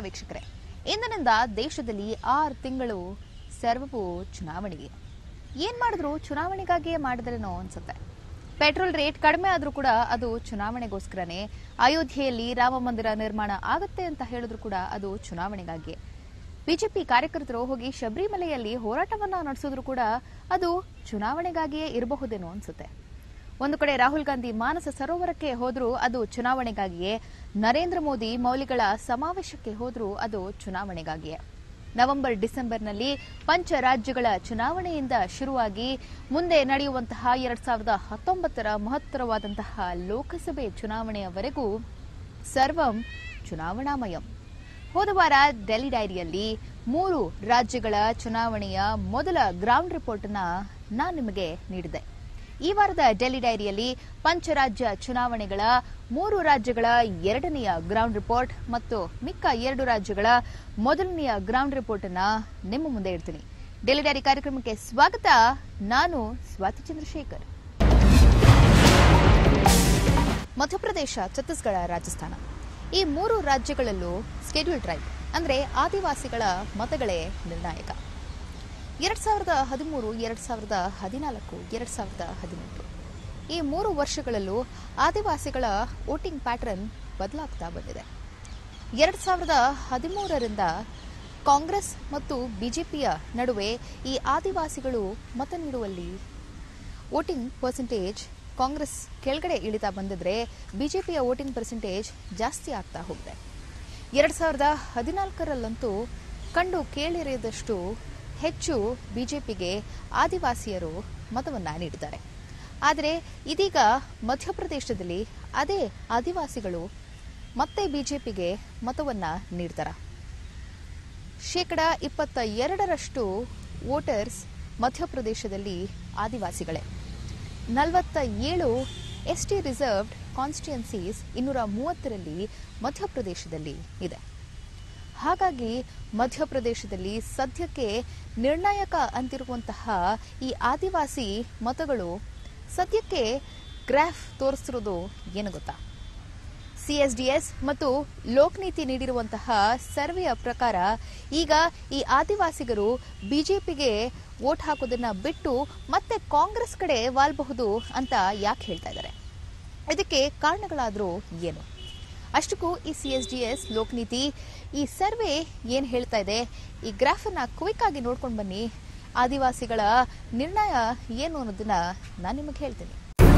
ವೀಕ್ಷಕರೇ ಇಂದಿನಿಂದ ದೇಶದಲ್ಲಿ ಆರು ತಿಂಗಳು ಸರ್ವವು ಚುನಾವಣೆಗೆ ಏನ್ ಮಾಡಿದ್ರು ಚುನಾವಣೆಗಾಗಿಯೇ ಮಾಡಿದ್ರೇನೋ ಅನ್ಸುತ್ತೆ ಪೆಟ್ರೋಲ್ ರೇಟ್ ಕಡಿಮೆ ಆದ್ರೂ ಕೂಡ ಅದು ಚುನಾವಣೆಗೋಸ್ಕರನೇ ಅಯೋಧ್ಯೆಯಲ್ಲಿ ರಾಮ ಮಂದಿರ ನಿರ್ಮಾಣ ಆಗುತ್ತೆ ಅಂತ ಹೇಳಿದ್ರು ಕೂಡ ಅದು ಚುನಾವಣೆಗಾಗಿಯೇ ಬಿಜೆಪಿ ಕಾರ್ಯಕರ್ತರು ಹೋಗಿ ಶಬರಿಮಲೆಯಲ್ಲಿ ಹೋರಾಟವನ್ನ ನಡೆಸಿದ್ರು ಕೂಡ ಅದು ಚುನಾವಣೆಗಾಗಿಯೇ ಇರಬಹುದೇನೋ ಅನ್ಸುತ್ತೆ ಒಂದು ಕಡೆ ರಾಹುಲ್ ಗಾಂಧಿ ಮಾನಸ ಸರೋವರಕ್ಕೆ ಹೋದ್ರು ಅದು ಚುನಾವಣೆಗಾಗಿಯೇ ನರೇಂದ್ರ ಮೋದಿ ಮೌಲಿಗಳ ಸಮಾವೇಶಕ್ಕೆ ಹೋದ್ರು ಅದು ಚುನಾವಣೆಗಾಗಿಯೇ ನವೆಂಬರ್ ಡಿಸೆಂಬರ್ನಲ್ಲಿ ಪಂಚ ರಾಜ್ಯಗಳ ಚುನಾವಣೆಯಿಂದ ಶುರುವಾಗಿ ಮುಂದೆ ನಡೆಯುವಂತಹ ಎರಡ್ ಸಾವಿರದ ಹತ್ತೊಂಬತ್ತರ ಮಹತ್ತರವಾದಂತಹ ಲೋಕಸಭೆ ಚುನಾವಣೆಯವರೆಗೂ ಸರ್ವಂ ಚುನಾವಣಾಮಯಂ ಹೋದ ವಾರ ಡೆಲ್ಲಿ ಡೈರಿಯಲ್ಲಿ ಮೂರು ರಾಜ್ಯಗಳ ಚುನಾವಣೆಯ ಮೊದಲ ಗ್ರೌಂಡ್ ರಿಪೋರ್ಟ್ ಅನ್ನ ನಾನು ನಿಮಗೆ ನೀಡಿದೆ ಈ ವಾರದ ಡೆಲ್ಲಿ ಡೈರಿಯಲ್ಲಿ ಪಂಚರಾಜ್ಯ ಚುನಾವಣೆಗಳ ಮೂರು ರಾಜ್ಯಗಳ ಎರಡನೆಯ ಗ್ರೌಂಡ್ ರಿಪೋರ್ಟ್ ಮತ್ತು ಮಿಕ್ಕ ಎರಡು ರಾಜ್ಯಗಳ ಮೊದಲನೆಯ ಗ್ರೌಂಡ್ ರಿಪೋರ್ಟ್ ಅನ್ನ ನಿಮ್ಮ ಮುಂದೆ ಇಡ್ತೀನಿ ಡೆಲ್ಲಿ ಡೈರಿ ಕಾರ್ಯಕ್ರಮಕ್ಕೆ ಸ್ವಾಗತ ನಾನು ಸ್ವಾತಿ ಚಂದ್ರಶೇಖರ್ ಮಧ್ಯಪ್ರದೇಶ ಛತ್ತೀಸ್ಗಢ ರಾಜಸ್ಥಾನ ಈ ಮೂರು ರಾಜ್ಯಗಳಲ್ಲೂ ಸ್ಕೆಡ್ಯೂಲ್ ಟ್ರೈಬ್ ಅಂದ್ರೆ ಆದಿವಾಸಿಗಳ ಮತಗಳೇ ನಿರ್ಣಾಯಕ ಎರಡ್ ಸಾವಿರದ ಹದಿಮೂರು ಎರಡ್ ಸಾವಿರದ ಹದಿನಾಲ್ಕು ಎರಡ್ ಸಾವಿರದ ಹದಿನೆಂಟು ಈ ಮೂರು ವರ್ಷಗಳಲ್ಲೂ ಆದಿವಾಸಿಗಳ ವೋಟಿಂಗ್ ಪ್ಯಾಟರ್ನ್ ಬದಲಾಗ್ತಾ ಬಂದಿದೆ ಎರಡ್ ಸಾವಿರದ ಹದಿಮೂರರಿಂದ ಕಾಂಗ್ರೆಸ್ ಮತ್ತು ಬಿಜೆಪಿಯ ನಡುವೆ ಈ ಆದಿವಾಸಿಗಳು ಮತ ನೀಡುವಲ್ಲಿ ವೋಟಿಂಗ್ ಪರ್ಸೆಂಟೇಜ್ ಕಾಂಗ್ರೆಸ್ ಕೆಳಗಡೆ ಇಳಿತಾ ಬಂದಿದ್ರೆ ಬಿಜೆಪಿಯ ವೋಟಿಂಗ್ ಪರ್ಸೆಂಟೇಜ್ ಜಾಸ್ತಿ ಆಗ್ತಾ ಹೋಗಿದೆ ಎರಡ್ ಸಾವಿರದ ಹದಿನಾಲ್ಕರಲ್ಲಂತೂ ಕಂಡು ಕೇಳಿರಿಯದಷ್ಟು ಹೆಚ್ಚು ಬಿಜೆಪಿಗೆ ಆದಿವಾಸಿಯರು ಮತವನ್ನ ನೀಡಿದ್ದಾರೆ ಆದರೆ ಇದೀಗ ಮಧ್ಯಪ್ರದೇಶದಲ್ಲಿ ಅದೇ ಆದಿವಾಸಿಗಳು ಮತ್ತೆ ಬಿಜೆಪಿಗೆ ಮತವನ್ನ ನೀಡ್ತಾರ ಶೇಕಡ ಇಪ್ಪತ್ತ ಎರಡರಷ್ಟು ವೋಟರ್ಸ್ ಮಧ್ಯಪ್ರದೇಶದಲ್ಲಿ ಆದಿವಾಸಿಗಳೇ ನಲವತ್ತ ಏಳು ಎಸ್ಟಿ ರಿಸರ್ವ್ಡ್ ಕಾನ್ಸ್ಟಿಟ್ಯುಯೆನ್ಸೀಸ್ ಇನ್ನೂರ ಮೂವತ್ತರಲ್ಲಿ ಮಧ್ಯಪ್ರದೇಶದಲ್ಲಿ ಇದೆ ಹಾಗಾಗಿ ಮಧ್ಯಪ್ರದೇಶದಲ್ಲಿ ಸದ್ಯಕ್ಕೆ ನಿರ್ಣಾಯಕ ಅಂತಿರುವಂತಹ ಈ ಆದಿವಾಸಿ ಮತಗಳು ಸದ್ಯಕ್ಕೆ ಗ್ರಾಫ್ ತೋರಿಸ್ತಿರೋದು ಏನು ಗೊತ್ತಾ ಸಿಎಸ್ಡಿಎಸ್ ಮತ್ತು ಲೋಕ್ನೀತಿ ನೀಡಿರುವಂತಹ ಸರ್ವೆಯ ಪ್ರಕಾರ ಈಗ ಈ ಆದಿವಾಸಿಗರು ಬಿಜೆಪಿಗೆ ವೋಟ್ ಹಾಕೋದನ್ನ ಬಿಟ್ಟು ಮತ್ತೆ ಕಾಂಗ್ರೆಸ್ ಕಡೆ ವಾಲ್ಬಹುದು ಅಂತ ಯಾಕೆ ಹೇಳ್ತಾ ಇದ್ದಾರೆ ಇದಕ್ಕೆ ಕಾರಣಗಳಾದರೂ ಏನು ಅಷ್ಟಕ್ಕೂ ಈ C S D S Lokniti ಈ ಸರ್ವೆ ಏನು ಹೇಳ್ತಾ ಇದೆ ಈ ಗ್ರಾಫನ್ನ ಕ್ವಿಕ್ ಆಗಿ ನೋಡ್ಕೊಂಡು ಬನ್ನಿ ಆದಿವಾಸಿಗಳ ನಿರ್ಣಯ ಏನು ಅನ್ನೋದನ್ನ ನಾನು ನಿಮಗೆ ಹೇಳ್ತೀನಿ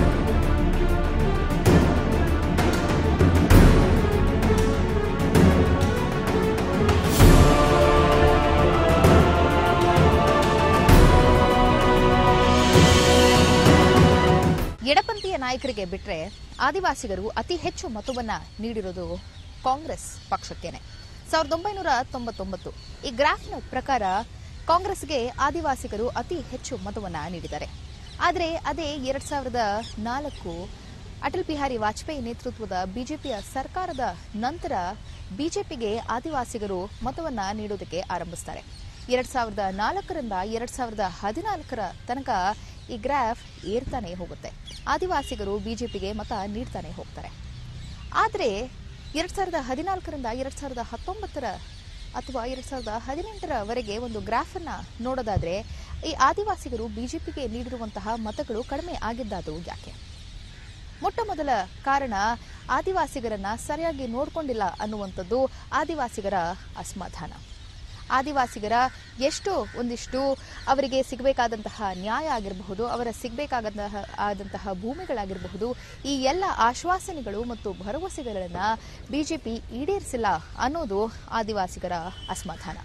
ಎಡಪಂಥೀಯ ನಾಯಕರಿಗೆ ಬಿಟ್ರೆ ಆದಿವಾಸಿಗರು ಅತಿ ಹೆಚ್ಚು ಮತವನ್ನ ನೀಡಿರೋದು ಕಾಂಗ್ರೆಸ್ ಪಕ್ಷಕ್ಕೇನೆ ಸಾವಿರದ ಒಂಬೈನೂರ ತೊಂಬತ್ತೊಂಬತ್ತು ಈ ಗ್ರಾಫ್ನ ಪ್ರಕಾರ ಕಾಂಗ್ರೆಸ್ಗೆ ಆದಿವಾಸಿಗರು ಅತಿ ಹೆಚ್ಚು ಮತವನ್ನ ನೀಡಿದ್ದಾರೆ ಆದರೆ ಅದೇ ಎರಡ್ ಸಾವಿರದ ನಾಲ್ಕು ಅಟಲ್ ಬಿಹಾರಿ ವಾಜಪೇಯಿ ನೇತೃತ್ವದ ಬಿಜೆಪಿಯ ಸರ್ಕಾರದ ನಂತರ ಬಿಜೆಪಿಗೆ ಆದಿವಾಸಿಗರು ಮತವನ್ನ ನೀಡೋದಕ್ಕೆ ಆರಂಭಿಸ್ತಾರೆ ಎರಡ್ ಸಾವಿರದ ನಾಲ್ಕರಿಂದ ಎರಡ್ ಸಾವಿರದ ಹದಿನಾಲ್ಕರ ತನಕ ಈ ಗ್ರಾಫ್ ಏರ್ತಾನೆ ಹೋಗುತ್ತೆ ಆದಿವಾಸಿಗರು ಬಿಜೆಪಿಗೆ ಮತ ನೀಡ್ತಾನೆ ಹೋಗ್ತಾರೆ ಆದರೆ ಎರಡ್ ಸಾವಿರದ ಹದಿನಾಲ್ಕರಿಂದ ಎರಡ್ ಸಾವಿರದ ಹತ್ತೊಂಬತ್ತರ ಅಥವಾ ಎರಡ್ ಸಾವಿರದ ಹದಿನೆಂಟರವರೆಗೆ ಒಂದು ಗ್ರಾಫ್ ಅನ್ನ ನೋಡೋದಾದ್ರೆ ಈ ಆದಿವಾಸಿಗರು ಬಿಜೆಪಿಗೆ ನೀಡಿರುವಂತಹ ಮತಗಳು ಕಡಿಮೆ ಆಗಿದ್ದಾದು ಯಾಕೆ ಮೊಟ್ಟ ಮೊದಲ ಕಾರಣ ಆದಿವಾಸಿಗರನ್ನ ಸರಿಯಾಗಿ ನೋಡ್ಕೊಂಡಿಲ್ಲ ಅನ್ನುವಂಥದ್ದು ಆದಿವಾಸಿಗರ ಅಸಮಾಧಾನ ಆದಿವಾಸಿಗರ ಎಷ್ಟೋ ಒಂದಿಷ್ಟು ಅವರಿಗೆ ಸಿಗಬೇಕಾದಂತಹ ನ್ಯಾಯ ಆಗಿರಬಹುದು ಅವರ ಸಿಗಬೇಕಾದಂತಹ ಆದಂತಹ ಭೂಮಿಗಳಾಗಿರಬಹುದು ಈ ಎಲ್ಲ ಆಶ್ವಾಸನೆಗಳು ಮತ್ತು ಭರವಸೆಗಳನ್ನ ಬಿಜೆಪಿ ಈಡೇರಿಸಿಲ್ಲ ಅನ್ನೋದು ಆದಿವಾಸಿಗರ ಅಸಮಾಧಾನ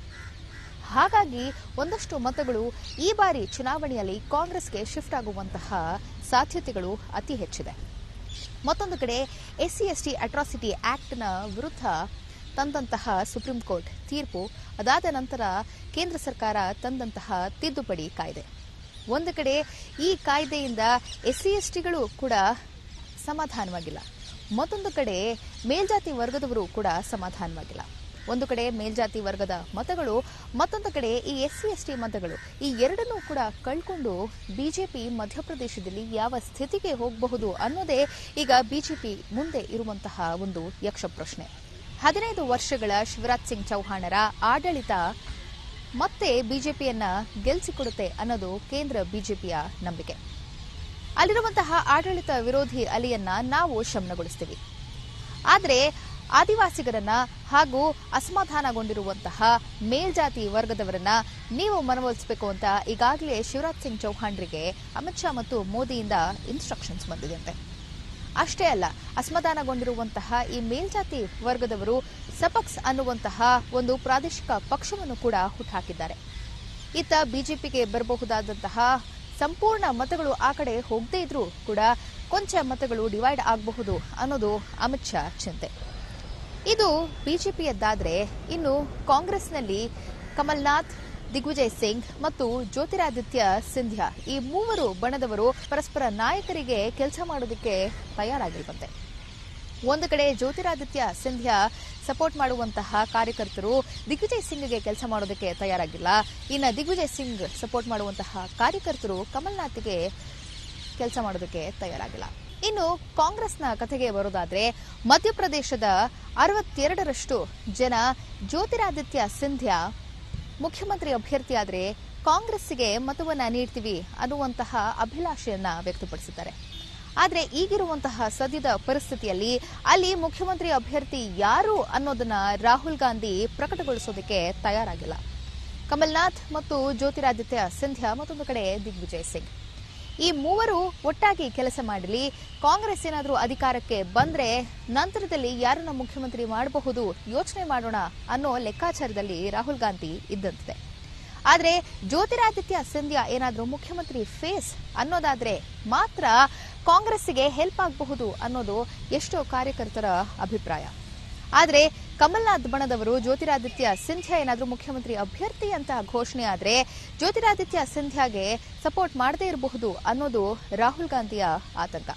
ಹಾಗಾಗಿ ಒಂದಷ್ಟು ಮತಗಳು ಈ ಬಾರಿ ಚುನಾವಣೆಯಲ್ಲಿ ಕಾಂಗ್ರೆಸ್ಗೆ ಶಿಫ್ಟ್ ಆಗುವಂತಹ ಸಾಧ್ಯತೆಗಳು ಅತಿ ಹೆಚ್ಚಿದೆ ಮತ್ತೊಂದು ಕಡೆ ಎಸ್ಸಿ ಎಸ್ಟಿ ಅಟ್ರಾಸಿಟಿ ಆಕ್ಟ್ನ ವಿರುದ್ಧ ತಂದಂತಹ ಸುಪ್ರೀಂ ಕೋರ್ಟ್ ತೀರ್ಪು ಅದಾದ ನಂತರ ಕೇಂದ್ರ ಸರ್ಕಾರ ತಂದಂತಹ ತಿದ್ದುಪಡಿ ಕಾಯ್ದೆ ಒಂದು ಕಡೆ ಈ ಕಾಯ್ದೆಯಿಂದ ಎಸ್ಸಿ ಎಸ್ಟಿಗಳು ಕೂಡ ಸಮಾಧಾನವಾಗಿಲ್ಲ ಮತ್ತೊಂದು ಕಡೆ ಮೇಲ್ಜಾತಿ ವರ್ಗದವರು ಕೂಡ ಸಮಾಧಾನವಾಗಿಲ್ಲ ಒಂದು ಕಡೆ ಮೇಲ್ಜಾತಿ ವರ್ಗದ ಮತಗಳು ಮತ್ತೊಂದು ಕಡೆ ಈ ಎಸ್ ಸಿ ಎಸ್ ಟಿ ಮತಗಳು ಈ ಎರಡನ್ನೂ ಕೂಡ ಕಳ್ಕೊಂಡು ಬಿಜೆಪಿ ಮಧ್ಯಪ್ರದೇಶದಲ್ಲಿ ಯಾವ ಸ್ಥಿತಿಗೆ ಹೋಗಬಹುದು ಅನ್ನೋದೇ ಈಗ ಬಿಜೆಪಿ ಮುಂದೆ ಇರುವಂತಹ ಒಂದು ಯಕ್ಷ ಪ್ರಶ್ನೆ ಹದಿನೈದು ವರ್ಷಗಳ ಶಿವರಾಜ್ ಸಿಂಗ್ ಚೌಹಾಣರ ಆಡಳಿತ ಮತ್ತೆ ಬಿಜೆಪಿಯನ್ನ ಗೆಲ್ಲಿಸಿಕೊಡುತ್ತೆ ಅನ್ನೋದು ಕೇಂದ್ರ ಬಿಜೆಪಿಯ ನಂಬಿಕೆ ಅಲ್ಲಿರುವಂತಹ ಆಡಳಿತ ವಿರೋಧಿ ಅಲಿಯನ್ನ ನಾವು ಶಮನಗೊಳಿಸ್ತೀವಿ ಆದರೆ ಆದಿವಾಸಿಗರನ್ನ ಹಾಗೂ ಅಸಮಾಧಾನಗೊಂಡಿರುವಂತಹ ಮೇಲ್ಜಾತಿ ವರ್ಗದವರನ್ನ ನೀವು ಮನವೊಲಿಸಬೇಕು ಅಂತ ಈಗಾಗಲೇ ಶಿವರಾಜ್ ಸಿಂಗ್ ಚೌಹಾಣ್ರಿಗೆ ಅಮಿತ್ ಶಾ ಮತ್ತು ಮೋದಿಯಿಂದ ಇನ್ಸ್ಟ್ರಕ್ಷನ್ಸ್ ಬಂದಿದೆಯಂತೆ ಅಷ್ಟೇ ಅಲ್ಲ ಅಸಮಾಧಾನಗೊಂಡಿರುವಂತಹ ಈ ಮೇಲ್ಜಾತಿ ವರ್ಗದವರು ಸಪಕ್ಸ್ ಅನ್ನುವಂತಹ ಒಂದು ಪ್ರಾದೇಶಿಕ ಪಕ್ಷವನ್ನು ಕೂಡ ಹುಟ್ಟುಹಾಕಿದ್ದಾರೆ ಇತ್ತ ಬಿಜೆಪಿಗೆ ಬರಬಹುದಾದಂತಹ ಸಂಪೂರ್ಣ ಮತಗಳು ಆ ಕಡೆ ಹೋಗದೇ ಇದ್ರೂ ಕೂಡ ಕೊಂಚ ಮತಗಳು ಡಿವೈಡ್ ಆಗಬಹುದು ಅನ್ನೋದು ಅಮಿತ್ ಶಾ ಚಿಂತೆ ಇದು ಬಿಜೆಪಿಯದ್ದಾದ್ರೆ ಇನ್ನು ಕಾಂಗ್ರೆಸ್ನಲ್ಲಿ ಕಮಲ್ನಾಥ್ ದಿಗ್ವಿಜಯ್ ಸಿಂಗ್ ಮತ್ತು ಜ್ಯೋತಿರಾದಿತ್ಯ ಸಿಂಧ್ಯಾ ಈ ಮೂವರು ಬಣದವರು ಪರಸ್ಪರ ನಾಯಕರಿಗೆ ಕೆಲಸ ಮಾಡೋದಕ್ಕೆ ತಯಾರಾಗಿರುವಂತೆ ಒಂದು ಕಡೆ ಜ್ಯೋತಿರಾದಿತ್ಯ ಸಿಂಧ್ಯಾ ಸಪೋರ್ಟ್ ಮಾಡುವಂತಹ ಕಾರ್ಯಕರ್ತರು ದಿಗ್ವಿಜಯ್ ಸಿಂಗ್ಗೆ ಕೆಲಸ ಮಾಡೋದಕ್ಕೆ ತಯಾರಾಗಿಲ್ಲ ಇನ್ನು ದಿಗ್ವಿಜಯ್ ಸಿಂಗ್ ಸಪೋರ್ಟ್ ಮಾಡುವಂತಹ ಕಾರ್ಯಕರ್ತರು ಕಮಲ್ನಾಥ್ಗೆ ಕೆಲಸ ಮಾಡೋದಕ್ಕೆ ತಯಾರಾಗಿಲ್ಲ ಇನ್ನು ಕಾಂಗ್ರೆಸ್ನ ಕಥೆಗೆ ಬರೋದಾದ್ರೆ ಮಧ್ಯಪ್ರದೇಶದ ಅರವತ್ತೆರಡರಷ್ಟು ಜನ ಜ್ಯೋತಿರಾದಿತ್ಯ ಸಿಂಧ್ಯಾ ಮುಖ್ಯಮಂತ್ರಿ ಅಭ್ಯರ್ಥಿಯಾದ್ರೆ ಕಾಂಗ್ರೆಸ್ಸಿಗೆ ಮತವನ್ನ ನೀಡ್ತೀವಿ ಅನ್ನುವಂತಹ ಅಭಿಲಾಷೆಯನ್ನ ವ್ಯಕ್ತಪಡಿಸಿದ್ದಾರೆ ಆದರೆ ಈಗಿರುವಂತಹ ಸದ್ಯದ ಪರಿಸ್ಥಿತಿಯಲ್ಲಿ ಅಲ್ಲಿ ಮುಖ್ಯಮಂತ್ರಿ ಅಭ್ಯರ್ಥಿ ಯಾರು ಅನ್ನೋದನ್ನ ರಾಹುಲ್ ಗಾಂಧಿ ಪ್ರಕಟಗೊಳಿಸೋದಕ್ಕೆ ತಯಾರಾಗಿಲ್ಲ ಕಮಲ್ನಾಥ್ ಮತ್ತು ಜ್ಯೋತಿರಾದಿತ್ಯ ಸಿಂಧ್ಯಾ ಮತ್ತೊಂದು ಕಡೆ ದಿಗ್ವಿಜಯ್ ಸಿಂಗ್ ಈ ಮೂವರು ಒಟ್ಟಾಗಿ ಕೆಲಸ ಮಾಡಲಿ ಕಾಂಗ್ರೆಸ್ ಏನಾದರೂ ಅಧಿಕಾರಕ್ಕೆ ಬಂದ್ರೆ ನಂತರದಲ್ಲಿ ಯಾರನ್ನ ಮುಖ್ಯಮಂತ್ರಿ ಮಾಡಬಹುದು ಯೋಚನೆ ಮಾಡೋಣ ಅನ್ನೋ ಲೆಕ್ಕಾಚಾರದಲ್ಲಿ ರಾಹುಲ್ ಗಾಂಧಿ ಇದ್ದಂತಿದೆ ಆದರೆ ಜ್ಯೋತಿರಾದಿತ್ಯ ಸಿಂಧ್ಯಾ ಏನಾದರೂ ಮುಖ್ಯಮಂತ್ರಿ ಫೇಸ್ ಅನ್ನೋದಾದ್ರೆ ಮಾತ್ರ ಕಾಂಗ್ರೆಸ್ಸಿಗೆ ಹೆಲ್ಪ್ ಆಗಬಹುದು ಅನ್ನೋದು ಎಷ್ಟೋ ಕಾರ್ಯಕರ್ತರ ಅಭಿಪ್ರಾಯ ಆದರೆ ಕಮಲ್ನಾಥ್ ಬಣದವರು ಜ್ಯೋತಿರಾದಿತ್ಯ ಸಿಂಧ್ಯಾ ಏನಾದರೂ ಮುಖ್ಯಮಂತ್ರಿ ಅಭ್ಯರ್ಥಿ ಅಂತ ಘೋಷಣೆ ಆದರೆ ಜ್ಯೋತಿರಾದಿತ್ಯ ಸಿಂಧ್ಯಾಗೆ ಸಪೋರ್ಟ್ ಮಾಡದೇ ಇರಬಹುದು ಅನ್ನೋದು ರಾಹುಲ್ ಗಾಂಧಿಯ ಆತಂಕ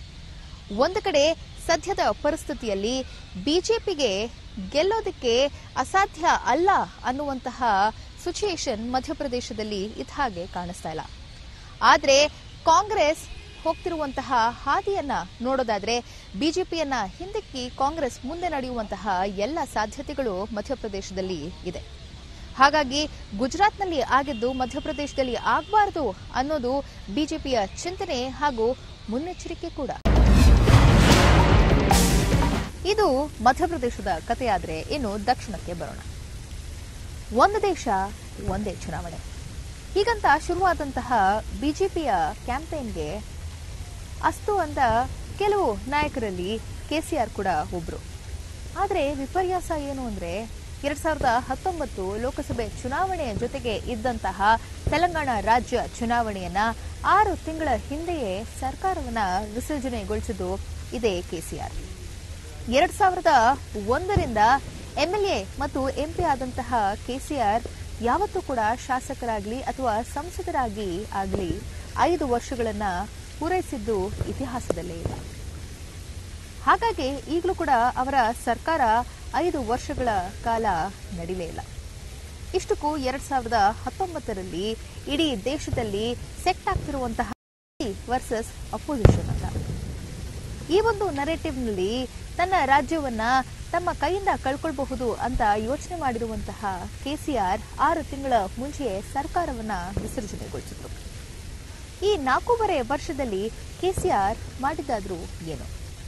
ಒಂದು ಕಡೆ ಸದ್ಯದ ಪರಿಸ್ಥಿತಿಯಲ್ಲಿ ಬಿಜೆಪಿಗೆ ಗೆಲ್ಲೋದಕ್ಕೆ ಅಸಾಧ್ಯ ಅಲ್ಲ ಅನ್ನುವಂತಹ ಸಿಚುಯೇಷನ್ ಮಧ್ಯಪ್ರದೇಶದಲ್ಲಿ ಇದ್ದ ಹಾಗೆ ಕಾಣಿಸ್ತಾ ಇಲ್ಲ ಆದರೆ ಕಾಂಗ್ರೆಸ್ ಹೋಗ್ತಿರುವಂತಹ ಹಾದಿಯನ್ನ ನೋಡೋದಾದ್ರೆ ಬಿಜೆಪಿಯನ್ನ ಹಿಂದಕ್ಕಿ ಕಾಂಗ್ರೆಸ್ ಮುಂದೆ ನಡೆಯುವಂತಹ ಎಲ್ಲ ಸಾಧ್ಯತೆಗಳು ಮಧ್ಯಪ್ರದೇಶದಲ್ಲಿ ಇದೆ ಹಾಗಾಗಿ ಗುಜರಾತ್ನಲ್ಲಿ ಆಗಿದ್ದು ಮಧ್ಯಪ್ರದೇಶದಲ್ಲಿ ಆಗಬಾರದು ಅನ್ನೋದು ಬಿಜೆಪಿಯ ಚಿಂತನೆ ಹಾಗೂ ಮುನ್ನೆಚ್ಚರಿಕೆ ಕೂಡ ಇದು ಮಧ್ಯಪ್ರದೇಶದ ಕಥೆಯಾದ್ರೆ ಇನ್ನು ದಕ್ಷಿಣಕ್ಕೆ ಬರೋಣ ಒಂದು ದೇಶ ಒಂದೇ ಚುನಾವಣೆ ಹೀಗಂತ ಶುರುವಾದಂತಹ ಬಿಜೆಪಿಯ ಕ್ಯಾಂಪೇನ್ಗೆ ಅಸ್ತು ಅಂತ ಕೆಲವು ನಾಯಕರಲ್ಲಿ ಕೆಸಿಆರ್ ಕೂಡ ಒಬ್ರು ಆದರೆ ವಿಪರ್ಯಾಸ ಏನು ಅಂದ್ರೆ ಎರಡ್ ಸಾವಿರದ ಹತ್ತೊಂಬತ್ತು ಲೋಕಸಭೆ ಚುನಾವಣೆಯ ಜೊತೆಗೆ ಇದ್ದಂತಹ ತೆಲಂಗಾಣ ರಾಜ್ಯ ಚುನಾವಣೆಯನ್ನ ಆರು ತಿಂಗಳ ಹಿಂದೆಯೇ ಸರ್ಕಾರವನ್ನ ವಿಸರ್ಜನೆಗೊಳಿಸಿದ್ದು ಇದೇ ಕೆಸಿಆರ್ ಎರಡ್ ಸಾವಿರದ ಒಂದರಿಂದ ಎಂಎಲ್ಎ ಮತ್ತು ಎಂಪಿ ಆದಂತಹ ಕೆಸಿಆರ್ ಯಾವತ್ತೂ ಕೂಡ ಶಾಸಕರಾಗ್ಲಿ ಅಥವಾ ಸಂಸದರಾಗಿ ಆಗಲಿ ಐದು ವರ್ಷಗಳನ್ನ ಪೂರೈಸಿದ್ದು ಇತಿಹಾಸದಲ್ಲೇ ಇಲ್ಲ ಹಾಗಾಗಿ ಈಗಲೂ ಕೂಡ ಅವರ ಸರ್ಕಾರ ಐದು ವರ್ಷಗಳ ಕಾಲ ನಡೀಲೇ ಇಲ್ಲ ಇಷ್ಟಕ್ಕೂ ಎರಡ್ ಸಾವಿರದ ಹತ್ತೊಂಬತ್ತರಲ್ಲಿ ಇಡೀ ದೇಶದಲ್ಲಿ ಸೆಟ್ ಆಗ್ತಿರುವಂತಹ ವರ್ಸಸ್ ಅಪೋಸಿಷನ್ ಅಂತ ಈ ಒಂದು ನರೇಟಿವ್ನಲ್ಲಿ ತನ್ನ ರಾಜ್ಯವನ್ನ ತಮ್ಮ ಕೈಯಿಂದ ಕಳ್ಕೊಳ್ಬಹುದು ಅಂತ ಯೋಚನೆ ಮಾಡಿರುವಂತಹ ಕೆಸಿಆರ್ ಆರು ತಿಂಗಳ ಮುಂಚೆಯೇ ಸರ್ಕಾರವನ್ನ ವಿಸರ್ಜನೆಗೊಳಿಸಿದ್ರು ಈ ನಾಲ್ಕೂವರೆ ವರ್ಷದಲ್ಲಿ ಕೆಸಿಆರ್ ಮಾಡಿದ್ದಾದ್ರೂ ಏನು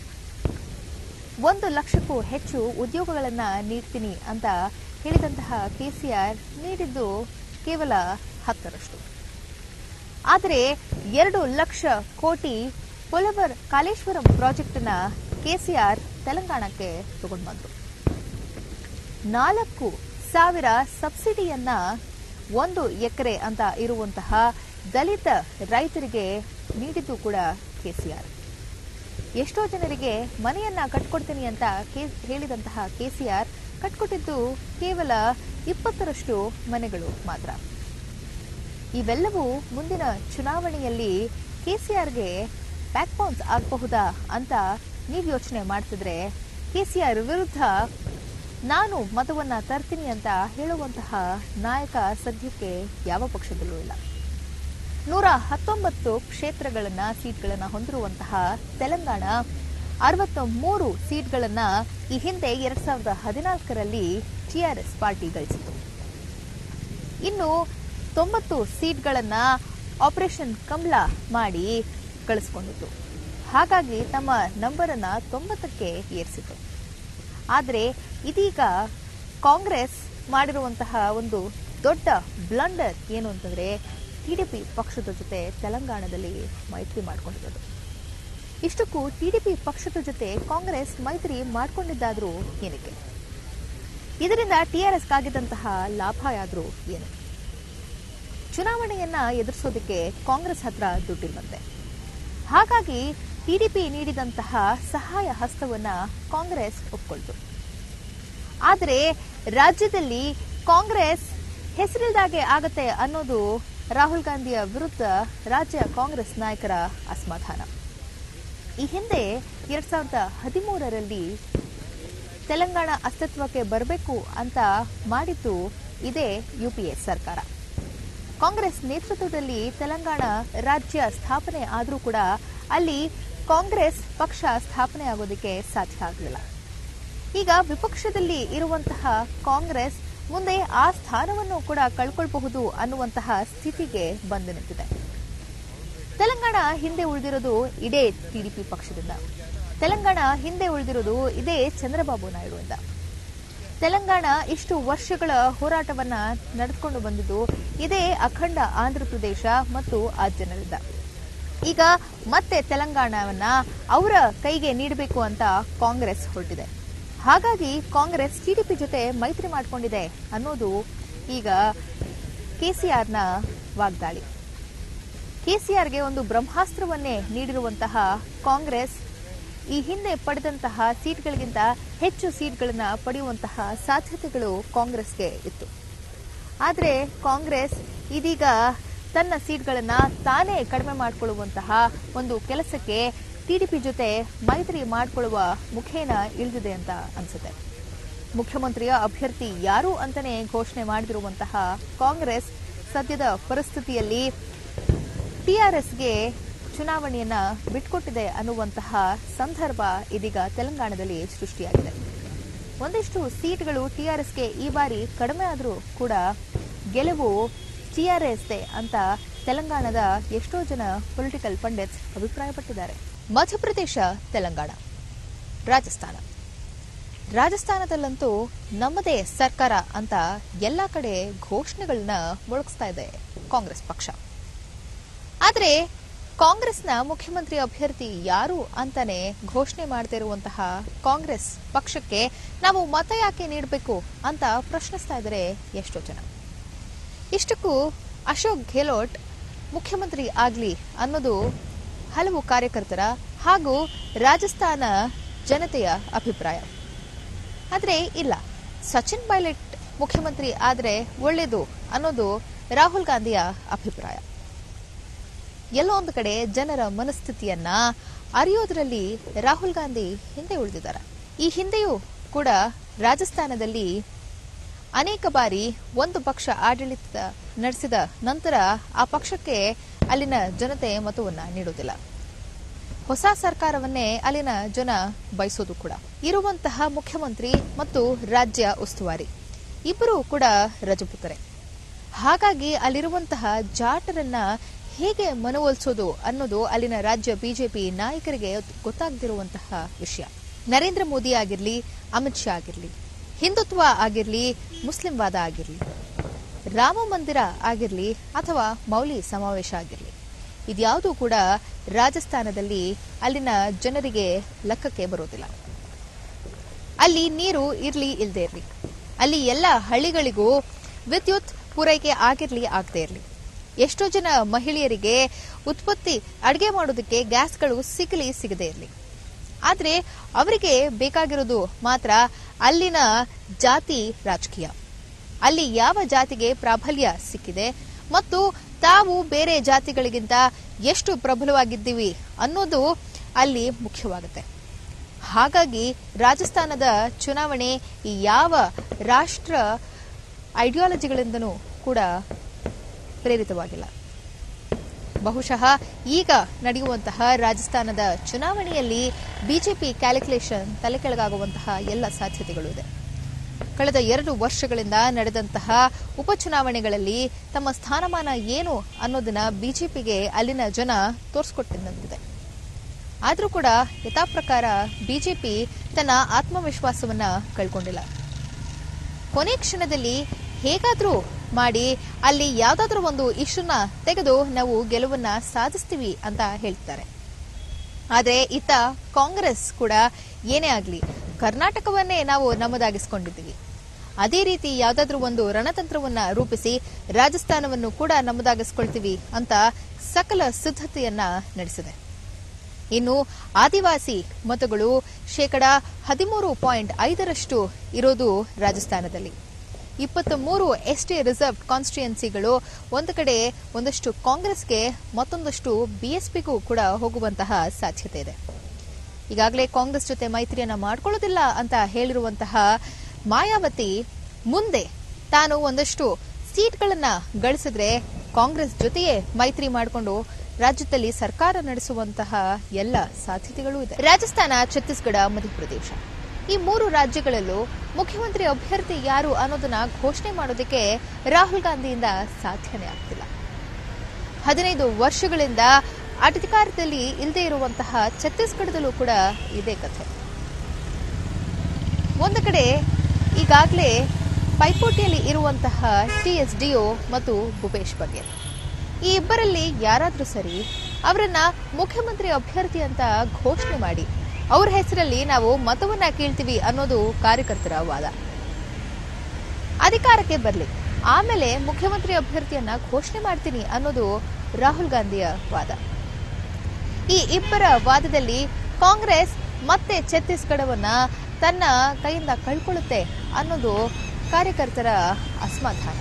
ಒಂದು ಲಕ್ಷಕ್ಕೂ ಹೆಚ್ಚು ಉದ್ಯೋಗಗಳನ್ನ ನೀಡ್ತೀನಿ ಅಂತ ಹೇಳಿದಂತಹ ಕೆಸಿಆರ್ ನೀಡಿದ್ದು ಕೇವಲ ಹತ್ತರಷ್ಟು ಆದರೆ ಎರಡು ಲಕ್ಷ ಕೋಟಿ ಪೊಲವರ್ ಕಾಲೇಶ್ವರಂ ಪ್ರಾಜೆಕ್ಟ್ ನ ಕೆಸಿಆರ್ ತೆಲಂಗಾಣಕ್ಕೆ ತಗೊಂಡು ಬಂದ್ರು ನಾಲ್ಕು ಸಾವಿರ ಸಬ್ಸಿಡಿಯನ್ನ ಒಂದು ಎಕರೆ ಅಂತ ಇರುವಂತಹ ದಲಿತ ರೈತರಿಗೆ ನೀಡಿದ್ದು ಕೂಡ ಕೆಸಿಆರ್ ಎಷ್ಟೋ ಜನರಿಗೆ ಮನೆಯನ್ನ ಕಟ್ಕೊಡ್ತೀನಿ ಅಂತ ಕೆ- ಹೇಳಿದಂತಹ ಕೆಸಿಆರ್ ಕಟ್ಕೊಟ್ಟಿದ್ದು ಕೇವಲ ಇಪ್ಪತ್ತರಷ್ಟು ಮನೆಗಳು ಮಾತ್ರ ಇವೆಲ್ಲವೂ ಮುಂದಿನ ಚುನಾವಣೆಯಲ್ಲಿ ಕೆಸಿಆರ್ಗೆ ಬ್ಯಾಕ್ ಬೌನ್ಸ್ ಆಗಬಹುದಾ ಅಂತ ನೀವು ಯೋಚನೆ ಮಾಡ್ತಿದ್ರೆ ಕೆಸಿಆರ್ ವಿರುದ್ಧ ನಾನು ಮತವನ್ನ ತರ್ತೀನಿ ಅಂತ ಹೇಳುವಂತಹ ನಾಯಕ ಸದ್ಯಕ್ಕೆ ಯಾವ ಪಕ್ಷದಲ್ಲೂ ಇಲ್ಲ ನೂರ ಹತ್ತೊಂಬತ್ತು ಕ್ಷೇತ್ರಗಳನ್ನ ಸೀಟ್ಗಳನ್ನ ಹೊಂದಿರುವಂತಹ ತೆಲಂಗಾಣ ಅರವತ್ತ ಮೂರು ಸೀಟ್ಗಳನ್ನ ಈ ಹಿಂದೆ ಎರಡ್ ಸಾವಿರದ ಹದಿನಾಲ್ಕರಲ್ಲಿ ಟಿಆರ್ಎಸ್ ಪಾರ್ಟಿ ಗಳಿಸಿತು ಇನ್ನು ತೊಂಬತ್ತು ಸೀಟ್ಗಳನ್ನ ಆಪರೇಷನ್ ಕಮಲ ಮಾಡಿ ಗಳಿಸ್ಕೊಂಡಿತ್ತು ಹಾಗಾಗಿ ತಮ್ಮ ನಂಬರನ್ನ ತೊಂಬತ್ತಕ್ಕೆ ಏರಿಸಿತು ಆದರೆ ಇದೀಗ ಕಾಂಗ್ರೆಸ್ ಮಾಡಿರುವಂತಹ ಒಂದು ದೊಡ್ಡ ಬ್ಲಂಡರ್ ಏನು ಅಂತಂದ್ರೆ ಟಿಡಿಪಿ ಪಕ್ಷದ ಜೊತೆ ತೆಲಂಗಾಣದಲ್ಲಿ ಮೈತ್ರಿ ಮಾಡಿಕೊಂಡಿರೋದು ಇಷ್ಟಕ್ಕೂ ಟಿಡಿಪಿ ಪಕ್ಷದ ಜೊತೆ ಕಾಂಗ್ರೆಸ್ ಮೈತ್ರಿ ಮಾಡಿಕೊಂಡಿದ್ದಾದ್ರೂ ಏನಕ್ಕೆ ಇದರಿಂದ ಟಿಆರ್ಎಸ್ ಕಾಗಿದ್ದಂತಹ ಲಾಭ ಆದ್ರೂ ಏನು ಚುನಾವಣೆಯನ್ನ ಎದುರಿಸೋದಕ್ಕೆ ಕಾಂಗ್ರೆಸ್ ಹತ್ರ ದುಡ್ಡಿಲ್ವಂತೆ ಹಾಗಾಗಿ ಟಿಡಿಪಿ ನೀಡಿದಂತಹ ಸಹಾಯ ಹಸ್ತವನ್ನ ಕಾಂಗ್ರೆಸ್ ಒಪ್ಕೊಳ್ತು ಆದರೆ ರಾಜ್ಯದಲ್ಲಿ ಕಾಂಗ್ರೆಸ್ ಹೆಸರಿಲ್ದಾಗೆ ಆಗತ್ತೆ ಅನ್ನೋದು ರಾಹುಲ್ ಗಾಂಧಿಯ ವಿರುದ್ಧ ರಾಜ್ಯ ಕಾಂಗ್ರೆಸ್ ನಾಯಕರ ಅಸಮಾಧಾನ ಈ ಹಿಂದೆ ಎರಡ್ ಸಾವಿರದ ಹದಿಮೂರರಲ್ಲಿ ತೆಲಂಗಾಣ ಅಸ್ತಿತ್ವಕ್ಕೆ ಬರಬೇಕು ಅಂತ ಮಾಡಿದ್ದು ಇದೇ ಯುಪಿಎ ಸರ್ಕಾರ ಕಾಂಗ್ರೆಸ್ ನೇತೃತ್ವದಲ್ಲಿ ತೆಲಂಗಾಣ ರಾಜ್ಯ ಸ್ಥಾಪನೆ ಆದರೂ ಕೂಡ ಅಲ್ಲಿ ಕಾಂಗ್ರೆಸ್ ಪಕ್ಷ ಸ್ಥಾಪನೆ ಆಗೋದಕ್ಕೆ ಸಾಧ್ಯ ಆಗಲಿಲ್ಲ ಈಗ ವಿಪಕ್ಷದಲ್ಲಿ ಇರುವಂತಹ ಕಾಂಗ್ರೆಸ್ ಮುಂದೆ ಆ ಸ್ಥಾನವನ್ನು ಕೂಡ ಕಳ್ಕೊಳ್ಬಹುದು ಅನ್ನುವಂತಹ ಸ್ಥಿತಿಗೆ ಬಂದು ನಿಂತಿದೆ ತೆಲಂಗಾಣ ಹಿಂದೆ ಉಳಿದಿರೋದು ಇದೇ ಟಿಡಿಪಿ ಪಕ್ಷದಿಂದ ತೆಲಂಗಾಣ ಹಿಂದೆ ಉಳಿದಿರೋದು ಇದೇ ಚಂದ್ರಬಾಬು ನಾಯ್ಡುವಿಂದ ತೆಲಂಗಾಣ ಇಷ್ಟು ವರ್ಷಗಳ ಹೋರಾಟವನ್ನ ನಡೆದುಕೊಂಡು ಬಂದಿದ್ದು ಇದೇ ಅಖಂಡ ಆಂಧ್ರಪ್ರದೇಶ ಮತ್ತು ಆ ಜನರಿಂದ ಈಗ ಮತ್ತೆ ತೆಲಂಗಾಣವನ್ನ ಅವರ ಕೈಗೆ ನೀಡಬೇಕು ಅಂತ ಕಾಂಗ್ರೆಸ್ ಹೊರಟಿದೆ ಹಾಗಾಗಿ ಕಾಂಗ್ರೆಸ್ ಟಿಡಿಪಿ ಜೊತೆ ಮೈತ್ರಿ ಮಾಡಿಕೊಂಡಿದೆ ಅನ್ನೋದು ಈಗ ಕೆಸಿಆರ್ನ ವಾಗ್ದಾಳಿ ಕೆಸಿಆರ್ಗೆ ಒಂದು ಬ್ರಹ್ಮಾಸ್ತ್ರವನ್ನೇ ನೀಡಿರುವಂತಹ ಕಾಂಗ್ರೆಸ್ ಈ ಹಿಂದೆ ಪಡೆದಂತಹ ಸೀಟ್ಗಳಿಗಿಂತ ಹೆಚ್ಚು ಸೀಟ್ಗಳನ್ನ ಪಡೆಯುವಂತಹ ಸಾಧ್ಯತೆಗಳು ಕಾಂಗ್ರೆಸ್ಗೆ ಇತ್ತು ಆದರೆ ಕಾಂಗ್ರೆಸ್ ಇದೀಗ ತನ್ನ ಸೀಟ್ಗಳನ್ನ ತಾನೇ ಕಡಿಮೆ ಮಾಡಿಕೊಳ್ಳುವಂತಹ ಒಂದು ಕೆಲಸಕ್ಕೆ ಟಿಡಿಪಿ ಜೊತೆ ಮೈತ್ರಿ ಮಾಡಿಕೊಳ್ಳುವ ಮುಖೇನ ಇಳಿದಿದೆ ಅಂತ ಅನ್ಸುತ್ತೆ ಮುಖ್ಯಮಂತ್ರಿಯ ಅಭ್ಯರ್ಥಿ ಯಾರು ಅಂತಾನೆ ಘೋಷಣೆ ಮಾಡದಿರುವಂತಹ ಕಾಂಗ್ರೆಸ್ ಸದ್ಯದ ಪರಿಸ್ಥಿತಿಯಲ್ಲಿ ಟಿಆರ್ಎಸ್ಗೆ ಚುನಾವಣೆಯನ್ನ ಬಿಟ್ಕೊಟ್ಟಿದೆ ಅನ್ನುವಂತಹ ಸಂದರ್ಭ ಇದೀಗ ತೆಲಂಗಾಣದಲ್ಲಿ ಸೃಷ್ಟಿಯಾಗಿದೆ ಒಂದಿಷ್ಟು ಸೀಟ್ಗಳು ಟಿಆರ್ಎಸ್ಗೆ ಈ ಬಾರಿ ಕಡಿಮೆ ಆದರೂ ಕೂಡ ಗೆಲುವು ಟಿಆರ್ಎಸ್ದೆ ಅಂತ ತೆಲಂಗಾಣದ ಎಷ್ಟೋ ಜನ ಪೊಲಿಟಿಕಲ್ ಪಂಡಿತ್ಸ್ ಅಭಿಪ್ರಾಯಪಟ್ಟಿದ್ದಾರೆ ಮಧ್ಯಪ್ರದೇಶ ತೆಲಂಗಾಣ ರಾಜಸ್ಥಾನ ರಾಜಸ್ಥಾನದಲ್ಲಂತೂ ನಮ್ಮದೇ ಸರ್ಕಾರ ಅಂತ ಎಲ್ಲಾ ಕಡೆ ಘೋಷಣೆಗಳನ್ನ ಮೊಳಗಿಸ್ತಾ ಇದೆ ಕಾಂಗ್ರೆಸ್ ಪಕ್ಷ ಆದರೆ ಕಾಂಗ್ರೆಸ್ನ ಮುಖ್ಯಮಂತ್ರಿ ಅಭ್ಯರ್ಥಿ ಯಾರು ಅಂತಾನೆ ಘೋಷಣೆ ಮಾಡದೇ ಇರುವಂತಹ ಕಾಂಗ್ರೆಸ್ ಪಕ್ಷಕ್ಕೆ ನಾವು ಮತ ಯಾಕೆ ನೀಡಬೇಕು ಅಂತ ಪ್ರಶ್ನಿಸ್ತಾ ಇದ್ದಾರೆ ಎಷ್ಟೋ ಜನ ಇಷ್ಟಕ್ಕೂ ಅಶೋಕ್ ಗೆಹ್ಲೋಟ್ ಮುಖ್ಯಮಂತ್ರಿ ಆಗ್ಲಿ ಅನ್ನೋದು ಹಲವು ಕಾರ್ಯಕರ್ತರ ಹಾಗೂ ರಾಜಸ್ಥಾನ ಜನತೆಯ ಅಭಿಪ್ರಾಯ ಆದರೆ ಇಲ್ಲ ಸಚಿನ್ ಪೈಲಟ್ ಮುಖ್ಯಮಂತ್ರಿ ಆದರೆ ಒಳ್ಳೆಯದು ಅನ್ನೋದು ರಾಹುಲ್ ಗಾಂಧಿಯ ಅಭಿಪ್ರಾಯ ಎಲ್ಲೋ ಒಂದು ಕಡೆ ಜನರ ಮನಸ್ಥಿತಿಯನ್ನ ಅರಿಯೋದ್ರಲ್ಲಿ ರಾಹುಲ್ ಗಾಂಧಿ ಹಿಂದೆ ಉಳಿದಿದ್ದಾರೆ ಈ ಹಿಂದೆಯೂ ಕೂಡ ರಾಜಸ್ಥಾನದಲ್ಲಿ ಅನೇಕ ಬಾರಿ ಒಂದು ಪಕ್ಷ ಆಡಳಿತ ನಡೆಸಿದ ನಂತರ ಆ ಪಕ್ಷಕ್ಕೆ ಅಲ್ಲಿನ ಜನತೆ ಮತವನ್ನ ನೀಡುವುದಿಲ್ಲ ಹೊಸ ಸರ್ಕಾರವನ್ನೇ ಅಲ್ಲಿನ ಜನ ಬಯಸೋದು ಕೂಡ ಇರುವಂತಹ ಮುಖ್ಯಮಂತ್ರಿ ಮತ್ತು ರಾಜ್ಯ ಉಸ್ತುವಾರಿ ಇಬ್ಬರೂ ಕೂಡ ರಜಪುತರೆ ಹಾಗಾಗಿ ಅಲ್ಲಿರುವಂತಹ ಜಾಟರನ್ನ ಹೇಗೆ ಮನವೊಲಿಸೋದು ಅನ್ನೋದು ಅಲ್ಲಿನ ರಾಜ್ಯ ಬಿಜೆಪಿ ನಾಯಕರಿಗೆ ಗೊತ್ತಾಗದಿರುವಂತಹ ವಿಷಯ ನರೇಂದ್ರ ಮೋದಿ ಆಗಿರ್ಲಿ ಅಮಿತ್ ಶಾ ಆಗಿರ್ಲಿ ಹಿಂದುತ್ವ ಆಗಿರ್ಲಿ ಮುಸ್ಲಿಂವಾದ ಆಗಿರ್ಲಿ ರಾಮ ಮಂದಿರ ಆಗಿರ್ಲಿ ಅಥವಾ ಮೌಲಿ ಸಮಾವೇಶ ಆಗಿರ್ಲಿ ಇದ್ಯಾವುದೂ ಕೂಡ ರಾಜಸ್ಥಾನದಲ್ಲಿ ಅಲ್ಲಿನ ಜನರಿಗೆ ಲೆಕ್ಕಕ್ಕೆ ಬರೋದಿಲ್ಲ ಅಲ್ಲಿ ನೀರು ಇರ್ಲಿ ಇಲ್ದೇ ಇರ್ಲಿ ಅಲ್ಲಿ ಎಲ್ಲ ಹಳ್ಳಿಗಳಿಗೂ ವಿದ್ಯುತ್ ಪೂರೈಕೆ ಆಗಿರ್ಲಿ ಆಗದೆ ಇರ್ಲಿ ಎಷ್ಟೋ ಜನ ಮಹಿಳೆಯರಿಗೆ ಉತ್ಪತ್ತಿ ಅಡುಗೆ ಮಾಡೋದಕ್ಕೆ ಗ್ಯಾಸ್ಗಳು ಸಿಗಲಿ ಸಿಗದೆ ಇರಲಿ ಆದರೆ ಅವರಿಗೆ ಬೇಕಾಗಿರೋದು ಮಾತ್ರ ಅಲ್ಲಿನ ಜಾತಿ ರಾಜಕೀಯ ಅಲ್ಲಿ ಯಾವ ಜಾತಿಗೆ ಪ್ರಾಬಲ್ಯ ಸಿಕ್ಕಿದೆ ಮತ್ತು ತಾವು ಬೇರೆ ಜಾತಿಗಳಿಗಿಂತ ಎಷ್ಟು ಪ್ರಬಲವಾಗಿದ್ದೀವಿ ಅನ್ನೋದು ಅಲ್ಲಿ ಮುಖ್ಯವಾಗುತ್ತೆ ಹಾಗಾಗಿ ರಾಜಸ್ಥಾನದ ಚುನಾವಣೆ ಈ ಯಾವ ರಾಷ್ಟ್ರ ಐಡಿಯಾಲಜಿಗಳಿಂದನೂ ಕೂಡ ಪ್ರೇರಿತವಾಗಿಲ್ಲ ಬಹುಶಃ ಈಗ ನಡೆಯುವಂತಹ ರಾಜಸ್ಥಾನದ ಚುನಾವಣೆಯಲ್ಲಿ ಬಿಜೆಪಿ ಕ್ಯಾಲ್ಕುಲೇಷನ್ ತಲೆಕೆಳಗಾಗುವಂತಹ ಎಲ್ಲ ಸಾಧ್ಯತೆಗಳು ಇದೆ ಕಳೆದ ಎರಡು ವರ್ಷಗಳಿಂದ ನಡೆದಂತಹ ಉಪಚುನಾವಣೆಗಳಲ್ಲಿ ತಮ್ಮ ಸ್ಥಾನಮಾನ ಏನು ಅನ್ನೋದನ್ನ ಬಿಜೆಪಿಗೆ ಅಲ್ಲಿನ ಜನ ತೋರಿಸ್ಕೊಟ್ಟಿದ್ದಂತಿದೆ ಆದರೂ ಕೂಡ ಯಥಾಪ್ರಕಾರ ಬಿಜೆಪಿ ತನ್ನ ಆತ್ಮವಿಶ್ವಾಸವನ್ನ ಕಳ್ಕೊಂಡಿಲ್ಲ ಕೊನೆ ಕ್ಷಣದಲ್ಲಿ ಹೇಗಾದ್ರೂ ಮಾಡಿ ಅಲ್ಲಿ ಯಾವ್ದಾದ್ರೂ ಒಂದು ಇಶ್ಯೂನ ತೆಗೆದು ನಾವು ಗೆಲುವನ್ನ ಸಾಧಿಸ್ತೀವಿ ಅಂತ ಹೇಳ್ತಾರೆ ಆದ್ರೆ ಇತ್ತ ಕಾಂಗ್ರೆಸ್ ಕೂಡ ಏನೇ ಆಗ್ಲಿ ಕರ್ನಾಟಕವನ್ನೇ ನಾವು ನಮ್ಮದಾಗಿಸ್ಕೊಂಡಿದ್ದೀವಿ ಅದೇ ರೀತಿ ಯಾವ್ದಾದ್ರೂ ಒಂದು ರಣತಂತ್ರವನ್ನ ರೂಪಿಸಿ ರಾಜಸ್ಥಾನವನ್ನು ಕೂಡ ನಮ್ಮದಾಗಿಸ್ಕೊಳ್ತೀವಿ ಅಂತ ಸಕಲ ಸಿದ್ಧತೆಯನ್ನ ನಡೆಸಿದೆ ಇನ್ನು ಆದಿವಾಸಿ ಮತಗಳು ಶೇಕಡ ಹದಿಮೂರು ಪಾಯಿಂಟ್ ಐದರಷ್ಟು ಇರೋದು ರಾಜಸ್ಥಾನದಲ್ಲಿ ಇಪ್ಪತ್ತ ಮೂರು ಎಸ್ಟಿ ರಿಸರ್ವ್ ಕಾನ್ಸ್ಟಿಟ್ಯೂನ್ಸಿಗಳು ಒಂದು ಕಡೆ ಒಂದಷ್ಟು ಕಾಂಗ್ರೆಸ್ಗೆ ಮತ್ತೊಂದಷ್ಟು ಬಿಎಸ್ಪಿಗೂ ಕೂಡ ಹೋಗುವಂತಹ ಸಾಧ್ಯತೆ ಇದೆ ಈಗಾಗಲೇ ಕಾಂಗ್ರೆಸ್ ಜೊತೆ ಮೈತ್ರಿಯನ್ನ ಮಾಡ್ಕೊಳ್ಳೋದಿಲ್ಲ ಅಂತ ಹೇಳಿರುವಂತಹ ಮಾಯಾವತಿ ಮುಂದೆ ತಾನು ಒಂದಷ್ಟು ಸೀಟ್ಗಳನ್ನ ಗಳಿಸಿದ್ರೆ ಕಾಂಗ್ರೆಸ್ ಜೊತೆಯೇ ಮೈತ್ರಿ ಮಾಡಿಕೊಂಡು ರಾಜ್ಯದಲ್ಲಿ ಸರ್ಕಾರ ನಡೆಸುವಂತಹ ಎಲ್ಲ ಸಾಧ್ಯತೆಗಳೂ ಇದೆ ರಾಜಸ್ಥಾನ ಛತ್ತೀಸ್ಗಢ ಮಧ್ಯಪ್ರದೇಶ ಈ ಮೂರು ರಾಜ್ಯಗಳಲ್ಲೂ ಮುಖ್ಯಮಂತ್ರಿ ಅಭ್ಯರ್ಥಿ ಯಾರು ಅನ್ನೋದನ್ನ ಘೋಷಣೆ ಮಾಡೋದಕ್ಕೆ ರಾಹುಲ್ ಗಾಂಧಿಯಿಂದ ಸಾಧ್ಯನೇ ಆಗ್ತಿಲ್ಲ ಹದಿನೈದು ವರ್ಷಗಳಿಂದ ಅಧಿಕಾರದಲ್ಲಿ ಇಲ್ಲದೆ ಇರುವಂತಹ ಛತ್ತೀಸ್ಗಢದಲ್ಲೂ ಕೂಡ ಇದೇ ಕಥೆ ಒಂದು ಕಡೆ ಈಗಾಗಲೇ ಪೈಪೋಟಿಯಲ್ಲಿ ಇರುವಂತಹ ಟಿಎಸ್ಡಿಒ ಮತ್ತು ಭೂಪೇಶ್ ಬಘೇಲ್ ಈ ಇಬ್ಬರಲ್ಲಿ ಯಾರಾದ್ರೂ ಸರಿ ಅವರನ್ನ ಮುಖ್ಯಮಂತ್ರಿ ಅಭ್ಯರ್ಥಿ ಅಂತ ಘೋಷಣೆ ಮಾಡಿ ಅವ್ರ ಹೆಸರಲ್ಲಿ ನಾವು ಮತವನ್ನ ಕೇಳ್ತೀವಿ ಅನ್ನೋದು ಕಾರ್ಯಕರ್ತರ ವಾದ ಅಧಿಕಾರಕ್ಕೆ ಬರಲಿ ಆಮೇಲೆ ಮುಖ್ಯಮಂತ್ರಿ ಅಭ್ಯರ್ಥಿಯನ್ನ ಘೋಷಣೆ ಮಾಡ್ತೀನಿ ಅನ್ನೋದು ರಾಹುಲ್ ಗಾಂಧಿಯ ವಾದ ಈ ಇಬ್ಬರ ವಾದದಲ್ಲಿ ಕಾಂಗ್ರೆಸ್ ಮತ್ತೆ ಛತ್ತೀಸ್ಗಢವನ್ನ ತನ್ನ ಕೈಯಿಂದ ಕಳ್ಕೊಳ್ಳುತ್ತೆ ಅನ್ನೋದು ಕಾರ್ಯಕರ್ತರ ಅಸಮಾಧಾನ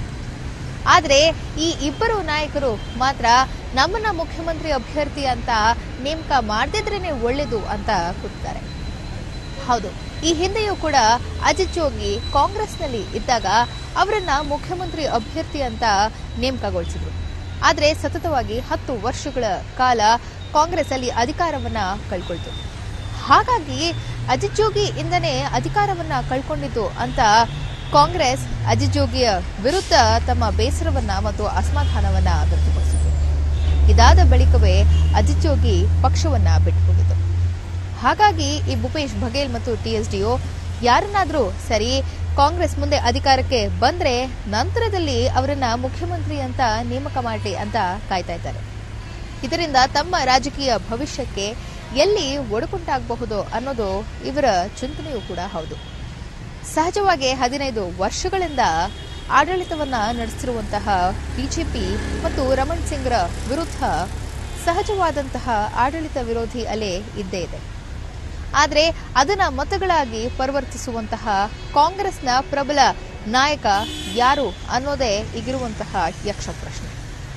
ಆದ್ರೆ ಈ ಇಬ್ಬರು ನಾಯಕರು ಮಾತ್ರ ನಮ್ಮನ್ನ ಮುಖ್ಯಮಂತ್ರಿ ಅಭ್ಯರ್ಥಿ ಅಂತ ನೇಮಕ ಮಾಡದಿದ್ರೇನೆ ಒಳ್ಳೇದು ಅಂತ ಕೂಗ್ತಾರೆ ಹೌದು ಈ ಹಿಂದೆಯೂ ಕೂಡ ಅಜಿತ್ ಜೋಗಿ ಕಾಂಗ್ರೆಸ್ನಲ್ಲಿ ಇದ್ದಾಗ ಅವರನ್ನ ಮುಖ್ಯಮಂತ್ರಿ ಅಭ್ಯರ್ಥಿ ಅಂತ ನೇಮಕಗೊಳಿಸಿದ್ರು ಆದ್ರೆ ಸತತವಾಗಿ ಹತ್ತು ವರ್ಷಗಳ ಕಾಲ ಕಾಂಗ್ರೆಸ್ ಅಲ್ಲಿ ಅಧಿಕಾರವನ್ನ ಕಳ್ಕೊಳ್ತು ಹಾಗಾಗಿ ಅಜಿತ್ ಜೋಗಿ ಇಂದನೇ ಅಧಿಕಾರವನ್ನ ಕಳ್ಕೊಂಡಿದ್ದು ಅಂತ ಕಾಂಗ್ರೆಸ್ ಅಜಿತ್ ಜೋಗಿಯ ವಿರುದ್ಧ ತಮ್ಮ ಬೇಸರವನ್ನ ಮತ್ತು ಅಸಮಾಧಾನವನ್ನ ವ್ಯಕ್ತಪಡಿಸಿತು ಇದಾದ ಬಳಿಕವೇ ಅಜಿತ್ ಜೋಗಿ ಪಕ್ಷವನ್ನ ಬಿಟ್ಟುಕೊಂಡಿತು ಹಾಗಾಗಿ ಈ ಭೂಪೇಶ್ ಬಘೇಲ್ ಮತ್ತು ಟಿಎಸ್ಡಿಒ ಯಾರನ್ನಾದ್ರೂ ಸರಿ ಕಾಂಗ್ರೆಸ್ ಮುಂದೆ ಅಧಿಕಾರಕ್ಕೆ ಬಂದ್ರೆ ನಂತರದಲ್ಲಿ ಅವರನ್ನ ಮುಖ್ಯಮಂತ್ರಿ ಅಂತ ನೇಮಕ ಮಾಡಲಿ ಅಂತ ಕಾಯ್ತಾ ಇದ್ದಾರೆ ಇದರಿಂದ ತಮ್ಮ ರಾಜಕೀಯ ಭವಿಷ್ಯಕ್ಕೆ ಎಲ್ಲಿ ಒಡಕುಂಟಾಗಬಹುದು ಅನ್ನೋದು ಇವರ ಚಿಂತನೆಯೂ ಕೂಡ ಹೌದು ಸಹಜವಾಗಿ ಹದಿನೈದು ವರ್ಷಗಳಿಂದ ಆಡಳಿತವನ್ನ ನಡೆಸಿರುವಂತಹ ಬಿಜೆಪಿ ಮತ್ತು ರಮಣ್ ಸಿಂಗ್ರ ವಿರುದ್ಧ ಸಹಜವಾದಂತಹ ಆಡಳಿತ ವಿರೋಧಿ ಅಲೆ ಇದ್ದೇ ಇದೆ ಆದರೆ ಅದನ್ನ ಮತಗಳಾಗಿ ಪರಿವರ್ತಿಸುವಂತಹ ಕಾಂಗ್ರೆಸ್ನ ಪ್ರಬಲ ನಾಯಕ ಯಾರು ಅನ್ನೋದೇ ಈಗಿರುವಂತಹ ಯಕ್ಷ ಪ್ರಶ್ನೆ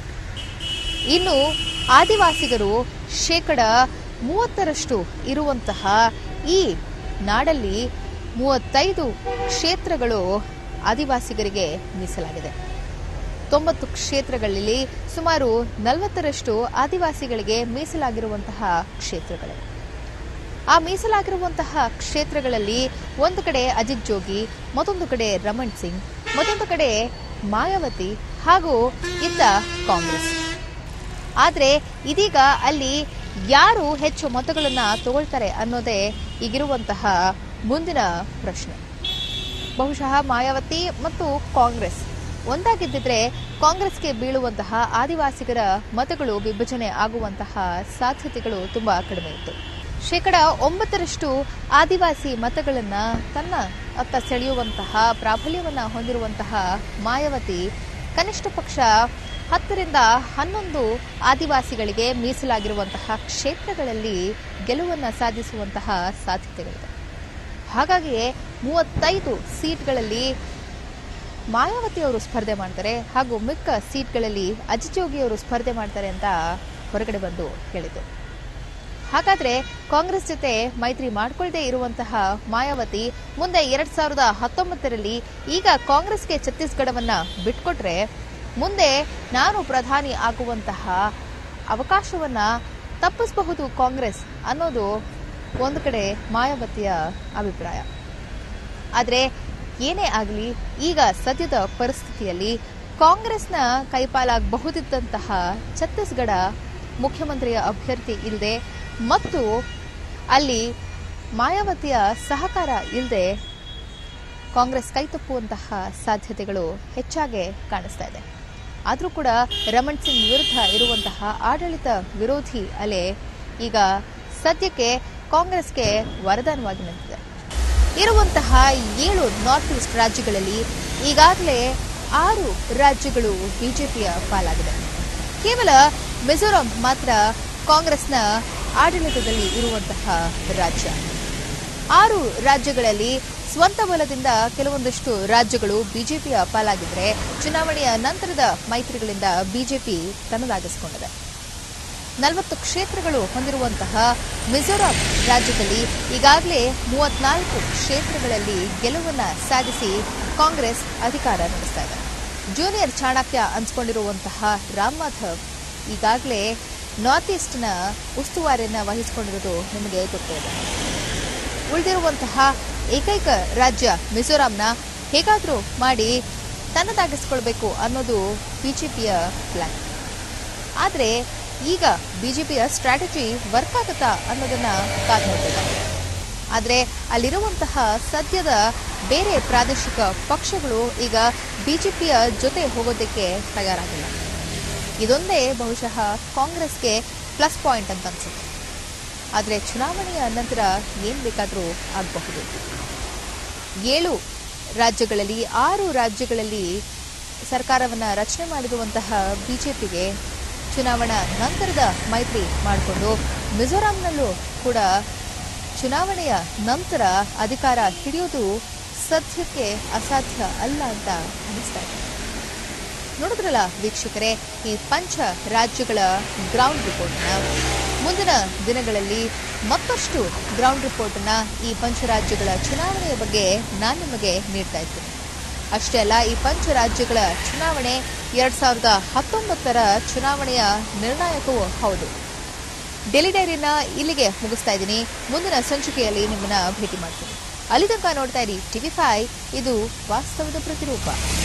ಇನ್ನು ಆದಿವಾಸಿಗರು ಶೇಕಡ ಮೂವತ್ತರಷ್ಟು ಇರುವಂತಹ ಈ ನಾಡಲ್ಲಿ ಮೂವತ್ತೈದು ಕ್ಷೇತ್ರಗಳು ಆದಿವಾಸಿಗರಿಗೆ ಮೀಸಲಾಗಿದೆ ತೊಂಬತ್ತು ಕ್ಷೇತ್ರಗಳಲ್ಲಿ ಸುಮಾರು ನಲವತ್ತರಷ್ಟು ಆದಿವಾಸಿಗಳಿಗೆ ಮೀಸಲಾಗಿರುವಂತಹ ಕ್ಷೇತ್ರಗಳು ಆ ಮೀಸಲಾಗಿರುವಂತಹ ಕ್ಷೇತ್ರಗಳಲ್ಲಿ ಒಂದು ಕಡೆ ಅಜಿತ್ ಜೋಗಿ ಮತ್ತೊಂದು ಕಡೆ ರಮಣ್ ಸಿಂಗ್ ಮತ್ತೊಂದು ಕಡೆ ಮಾಯಾವತಿ ಹಾಗೂ ಇತ್ತ ಕಾಂಗ್ರೆಸ್ ಆದ್ರೆ ಇದೀಗ ಅಲ್ಲಿ ಯಾರು ಹೆಚ್ಚು ಮತಗಳನ್ನ ತಗೊಳ್ತಾರೆ ಅನ್ನೋದೇ ಈಗಿರುವಂತಹ ಮುಂದಿನ ಪ್ರಶ್ನೆ ಬಹುಶಃ ಮಾಯಾವತಿ ಮತ್ತು ಕಾಂಗ್ರೆಸ್ ಒಂದಾಗಿದ್ದಿದ್ರೆ ಕಾಂಗ್ರೆಸ್ಗೆ ಬೀಳುವಂತಹ ಆದಿವಾಸಿಗರ ಮತಗಳು ವಿಭಜನೆ ಆಗುವಂತಹ ಸಾಧ್ಯತೆಗಳು ತುಂಬಾ ಕಡಿಮೆ ಇತ್ತು ಶೇಕಡ ಒಂಬತ್ತರಷ್ಟು ಆದಿವಾಸಿ ಮತಗಳನ್ನ ತನ್ನ ಅತ್ತ ಸೆಳೆಯುವಂತಹ ಪ್ರಾಬಲ್ಯವನ್ನ ಹೊಂದಿರುವಂತಹ ಮಾಯಾವತಿ ಕನಿಷ್ಠ ಪಕ್ಷ ಹತ್ತರಿಂದ ಹನ್ನೊಂದು ಆದಿವಾಸಿಗಳಿಗೆ ಮೀಸಲಾಗಿರುವಂತಹ ಕ್ಷೇತ್ರಗಳಲ್ಲಿ ಗೆಲುವನ್ನ ಸಾಧಿಸುವಂತಹ ಸಾಧ್ಯತೆಗಳಿದೆ ಹಾಗಾಗಿಯೇ ಮೂವತ್ತೈದು ಸೀಟ್ಗಳಲ್ಲಿ ಮಾಯಾವತಿ ಅವರು ಸ್ಪರ್ಧೆ ಮಾಡ್ತಾರೆ ಹಾಗೂ ಮಿಕ್ಕ ಸೀಟ್ಗಳಲ್ಲಿ ಅಜಿತ್ ಜೋಗಿ ಅವರು ಸ್ಪರ್ಧೆ ಮಾಡ್ತಾರೆ ಅಂತ ಹೊರಗಡೆ ಬಂದು ಹೇಳಿತು ಹಾಗಾದ್ರೆ ಕಾಂಗ್ರೆಸ್ ಜೊತೆ ಮೈತ್ರಿ ಮಾಡ್ಕೊಳ್ಳದೆ ಇರುವಂತಹ ಮಾಯಾವತಿ ಮುಂದೆ ಎರಡ್ ಸಾವಿರದ ಹತ್ತೊಂಬತ್ತರಲ್ಲಿ ಈಗ ಕಾಂಗ್ರೆಸ್ಗೆ ಛತ್ತೀಸ್ಗಢವನ್ನ ಬಿಟ್ಕೊಟ್ರೆ ಮುಂದೆ ನಾನು ಪ್ರಧಾನಿ ಆಗುವಂತಹ ಅವಕಾಶವನ್ನ ತಪ್ಪಿಸಬಹುದು ಕಾಂಗ್ರೆಸ್ ಅನ್ನೋದು ಒಂದು ಕಡೆ ಮಾಯಾವತಿಯ ಅಭಿಪ್ರಾಯ ಆದರೆ ಏನೇ ಆಗಲಿ ಈಗ ಸದ್ಯದ ಪರಿಸ್ಥಿತಿಯಲ್ಲಿ ಕಾಂಗ್ರೆಸ್ನ ಕೈಪಾಲಾಗಬಹುದಿದ್ದಂತಹ ಛತ್ತೀಸ್ಗಢ ಮುಖ್ಯಮಂತ್ರಿಯ ಅಭ್ಯರ್ಥಿ ಇಲ್ಲದೆ ಮತ್ತು ಅಲ್ಲಿ ಮಾಯಾವತಿಯ ಸಹಕಾರ ಇಲ್ಲದೆ ಕಾಂಗ್ರೆಸ್ ಕೈತಪ್ಪುವಂತಹ ಸಾಧ್ಯತೆಗಳು ಹೆಚ್ಚಾಗಿ ಕಾಣಿಸ್ತಾ ಇದೆ ಆದರೂ ಕೂಡ ರಮಣ್ ಸಿಂಗ್ ವಿರುದ್ಧ ಇರುವಂತಹ ಆಡಳಿತ ವಿರೋಧಿ ಅಲೆ ಈಗ ಸದ್ಯಕ್ಕೆ ಕಾಂಗ್ರೆಸ್ಗೆ ವರದಾನವಾಗಿ ನಿಂತಿದೆ ಇರುವಂತಹ ಏಳು ನಾರ್ತ್ ಈಸ್ಟ್ ರಾಜ್ಯಗಳಲ್ಲಿ ಈಗಾಗಲೇ ಆರು ರಾಜ್ಯಗಳು ಬಿಜೆಪಿಯ ಪಾಲಾಗಿದೆ ಕೇವಲ ಮಿಜೋರಾಂ ಮಾತ್ರ ಕಾಂಗ್ರೆಸ್ನ ಆಡಳಿತದಲ್ಲಿ ಇರುವಂತಹ ರಾಜ್ಯ ಆರು ರಾಜ್ಯಗಳಲ್ಲಿ ಸ್ವಂತ ಬಲದಿಂದ ಕೆಲವೊಂದಷ್ಟು ರಾಜ್ಯಗಳು ಬಿಜೆಪಿಯ ಪಾಲಾಗಿದ್ರೆ ಚುನಾವಣೆಯ ನಂತರದ ಮೈತ್ರಿಗಳಿಂದ ಬಿಜೆಪಿ ತನ್ನದಾಗಿಸಿಕೊಂಡಿದೆ ನಲವತ್ತು ಕ್ಷೇತ್ರಗಳು ಹೊಂದಿರುವಂತಹ ಮಿಜೋರಾಂ ರಾಜ್ಯದಲ್ಲಿ ಈಗಾಗಲೇ ಮೂವತ್ನಾಲ್ಕು ಕ್ಷೇತ್ರಗಳಲ್ಲಿ ಗೆಲುವನ್ನ ಸಾಧಿಸಿ ಕಾಂಗ್ರೆಸ್ ಅಧಿಕಾರ ನಡೆಸ್ತಾ ಇದೆ ಜೂನಿಯರ್ ಚಾಣಕ್ಯ ಅನ್ಸ್ಕೊಂಡಿರುವಂತಹ ರಾಮ್ ಮಾಧವ್ ಈಗಾಗಲೇ ನಾರ್ತ್ ಈಸ್ಟ್ನ ಉಸ್ತುವಾರಿಯನ್ನ ವಹಿಸಿಕೊಂಡಿರೋದು ನಿಮಗೆ ಗೊತ್ತೇ ಇದೆ ಉಳಿದಿರುವಂತಹ ಏಕೈಕ ರಾಜ್ಯ ಮಿಜೋರಾಂನ ಹೇಗಾದರೂ ಮಾಡಿ ತನ್ನದಾಗಿಸ್ಕೊಳ್ಬೇಕು ಅನ್ನೋದು ಬಿಜೆಪಿಯ ಪ್ಲಾನ್ ಆದರೆ ಈಗ ಬಿಜೆಪಿಯ ಸ್ಟ್ರಾಟಜಿ ವರ್ಕ್ ಆಗುತ್ತಾ ಅನ್ನೋದನ್ನ ಕಾದು ನೋಡಬೇಕಾಗಿದೆ ಆದರೆ ಅಲ್ಲಿರುವಂತಹ ಸದ್ಯದ ಬೇರೆ ಪ್ರಾದೇಶಿಕ ಪಕ್ಷಗಳು ಈಗ ಬಿಜೆಪಿಯ ಜೊತೆ ಹೋಗೋದಕ್ಕೆ ತಯಾರಾಗಿಲ್ಲ ಇದೊಂದೇ ಬಹುಶಃ ಕಾಂಗ್ರೆಸ್ಗೆ ಪ್ಲಸ್ ಪಾಯಿಂಟ್ ಅಂತ ಅನ್ಸುತ್ತೆ ಆದರೆ ಚುನಾವಣೆಯ ನಂತರ ಏನು ಬೇಕಾದರೂ ಆಗಬಹುದು ಏಳು ರಾಜ್ಯಗಳಲ್ಲಿ ಆರು ರಾಜ್ಯಗಳಲ್ಲಿ ಸರ್ಕಾರವನ್ನು ರಚನೆ ಮಾಡಿರುವಂತಹ ಬಿಜೆಪಿಗೆ ಚುನಾವಣಾ ನಂತರದ ಮೈತ್ರಿ ಮಾಡಿಕೊಂಡು ಮಿಜೋರಾಂನಲ್ಲೂ ಕೂಡ ಚುನಾವಣೆಯ ನಂತರ ಅಧಿಕಾರ ಹಿಡಿಯೋದು ಸದ್ಯಕ್ಕೆ ಅಸಾಧ್ಯ ಅಲ್ಲ ಅಂತ ಅನಿಸ್ತಾ ಇದೆ ನೋಡಿದ್ರಲ್ಲ ವೀಕ್ಷಕರೇ ಈ ಪಂಚ ರಾಜ್ಯಗಳ ಗ್ರೌಂಡ್ ರಿಪೋರ್ಟ್ನ ಮುಂದಿನ ದಿನಗಳಲ್ಲಿ ಮತ್ತಷ್ಟು ಗ್ರೌಂಡ್ ರಿಪೋರ್ಟ್ನ ಈ ಪಂಚ ರಾಜ್ಯಗಳ ಚುನಾವಣೆಯ ಬಗ್ಗೆ ನಾನು ನಿಮಗೆ ನೀಡ್ತಾ ಇದ್ದೀನಿ ಅಷ್ಟೇ ಅಲ್ಲ ಈ ಪಂಚ ರಾಜ್ಯಗಳ ಚುನಾವಣೆ ಎರಡ್ ಸಾವಿರದ ಹತ್ತೊಂಬತ್ತರ ಚುನಾವಣೆಯ ನಿರ್ಣಾಯಕವೂ ಹೌದು ಡೆಲಿ ಡೈರಿನ ಇಲ್ಲಿಗೆ ಮುಗಿಸ್ತಾ ಇದ್ದೀನಿ ಮುಂದಿನ ಸಂಚಿಕೆಯಲ್ಲಿ ನಿಮ್ಮನ್ನ ಭೇಟಿ ಮಾಡ್ತೀನಿ ಅಲ್ಲಿ ತನಕ ನೋಡ್ತಾ ಇರಿ ಟಿವಿ ಫೈ ಇದು ವಾಸ್ತವದ ಪ್ರತಿರೂಪ